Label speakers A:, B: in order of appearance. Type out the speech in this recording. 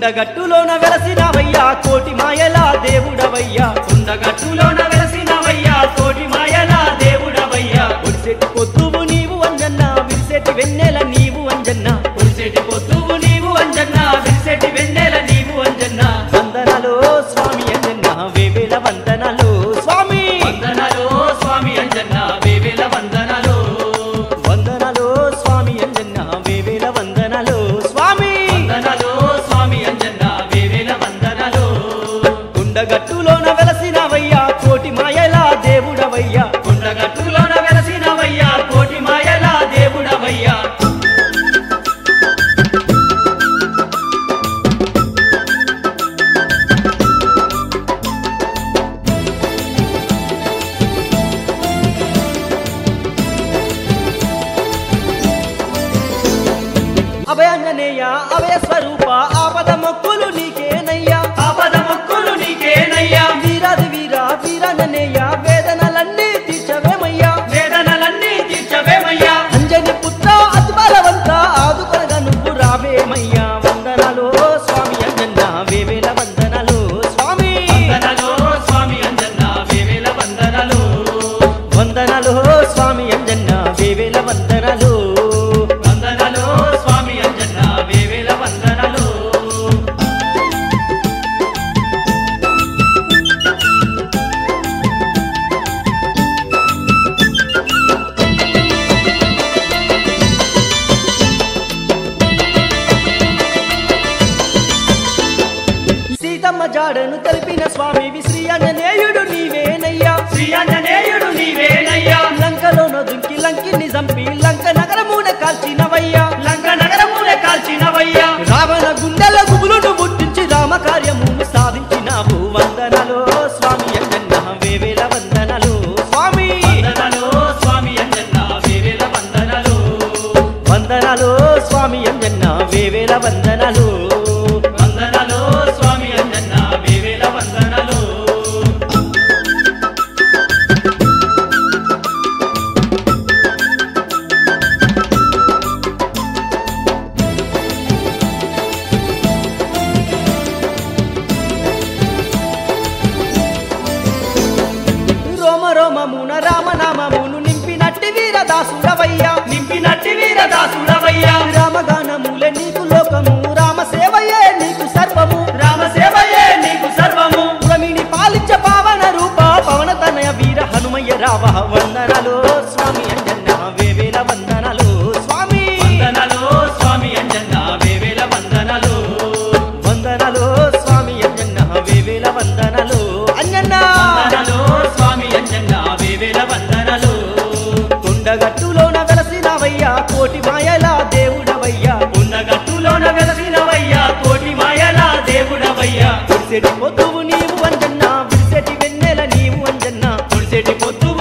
A: కొండగట్టులోన వెలసినవయ్యా కోటి మాయలా దేవుడవయ్యా
B: కొండగట్టులోన వెలసినవయ్యా కోటి మాయల దేవుడవయ్యా
A: ఒడిసెట్టి పొద్దువు నీవు అంజన్న విరిసెట్టి వెన్నెల నీవు అంజన్న
B: పులిసెటి పొద్దువు నీవు అంజన్న విరిసెటి వెన్నెల నీవు అంజన్న
A: వందనలో స్వామి అంజన్న వేవేల వందనలో స్వామి
B: వందనలో స్వామి అంజన్న వేవేల వందనలో
A: వందనలో స్వామి అంజన్న వేవేల వందనలో స్వామి
B: వందనలో స్వామి అంజన్న వేవేల వందనలో
A: కొండగట్టులోన వెలసినవయ్యా కోటి మాయలా దేవుడవయ్యా
B: కొండగట్టులోన వెలసినవయ్యా కోటి మాయల దేవుడవయ్యా
A: అభయాంజనేయ అభయ స్వరూప ఆపద మొక్కులు నీకేనయ్యా
B: ఆపద మొక్కులు నీకేనయ్యా
A: వీరాది వీర వీరాంజనేయ వేదనలన్నీ తీర్చవేమయ్యా
B: వేదనలన్నీ తీర్చవేమయ్యా
A: అంజని పుత్ర అతి బలవంత ఆదుకొనగా నువ్వు రావేమయ్యా వందనాలు స్వామి అంజన్న వేవేల వందనాలు స్వామి
B: వందనలో స్వామి అంజన్న వేవేల వందనలో
A: వందనాలు స్వామి అంజన్న వేవేల వందనాలు
B: వందనలో స్వామి అంజన్న వేవేల వందనలో
A: సీతమ్మ జాడను తెలిపిన స్వామి శ్రీ అంజనేయుడు నీవేనయ్యా
B: శ్రీ ఆంజనేయుడు నీవేనయ్యా
A: లంకలోన దుంకి లంకిని చంపి లంక నగరమున కాల్చినవయ్యా
B: లంక నగరమునే కాల్చినవయ్యా
A: రావణ గుండెల గుబులును ముట్టించి రామకార్యమును సాధించినావు వందనలో స్వామి అంజన్న వేవేల వందనలు స్వామి
B: వందనలో స్వామి అంజన్న వేవేల వందనలో
A: వందనలో స్వామి అంజన్న వేవేల వందనలు
B: వందనలో స్వామి అంజన్న వేవేల వందనలో
A: రోమ రోమమున రామనామమును నింపినట్టి వీరదాసుడవయ్యా
B: నింపినట్టి వీరదాసుడవయ్యా
A: రామగానములే నీకు లోకము రామ సేవయే నీకు సర్వము
B: రామ సేవయే నీకు సర్వము
A: పురమిని పాలించ పావన రూప పవన తనయ వీర హనుమయ్య రావ వందనలు స్వామి అంజన్న వేవేల వందనలు స్వామి
B: వందనలో స్వామి అంజన్న వేవేల వందనలో
A: వందనలు స్వామి అంజన్న వేవేల వందనలు అంజన్న
B: వందనలో స్వామి అంజన్న వేవేల వందనలో
A: కొండగట్టులోన వెలసినవయ్యా కోటి మాయల దేవుడవయ్యా
B: ఉన్నగట్టులోన వెలసినవయ్యా కోటి మాయల దేవుడవయ్యా
A: విడిసెటి పొద్దువు నీవు అంజన్న విడిసెటి వెన్నెల నీవు అంజన్న
B: పులిసెటి పొద్దు